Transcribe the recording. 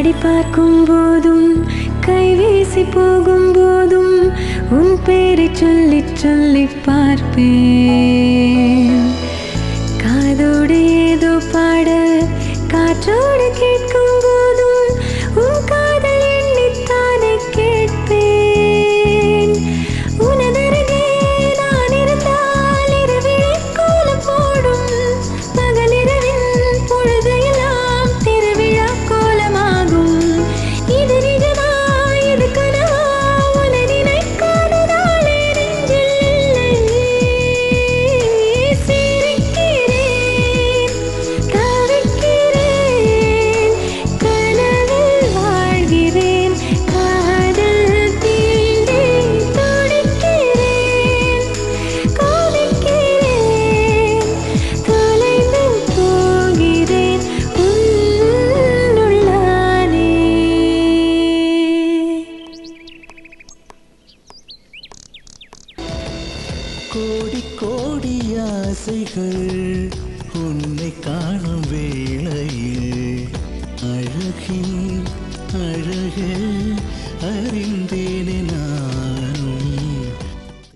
கண்ணாடி பார்க்கும் போதும் கைவீசி போகும் போதும் உன் பேரை சொல்லி சொல்லி பார்ப்பேன் காதோடு ஏதோ பாட காற்றோடு கேட்கும் போதும் உன் காதல் எண்ணித்தானே கேட்பேன் உனதருகே நான் இருந்தால் இரவில் கோலம் போடும் பகலிரவில் பொழுதையெல்லாம் திருவிழா கோலமாகும் இது நிஜமா இது கனவா உன்னை நினைக்காத நாளே நெஞ்சில் இல்லை சிரிக்கிறேன் தவிக்கிறேன் கனவில் வாழ்கிறேன் காதல் தீண்டி துடிக்கிறேன் கொதிக்கிறேன் தொலைந்து போகிறேன் உன்னுள்ளானே கோடி கோடி ஆசைகள் உன்னை காணும் வேளையில் அழகின் அழகு அறிந்தேனே நான்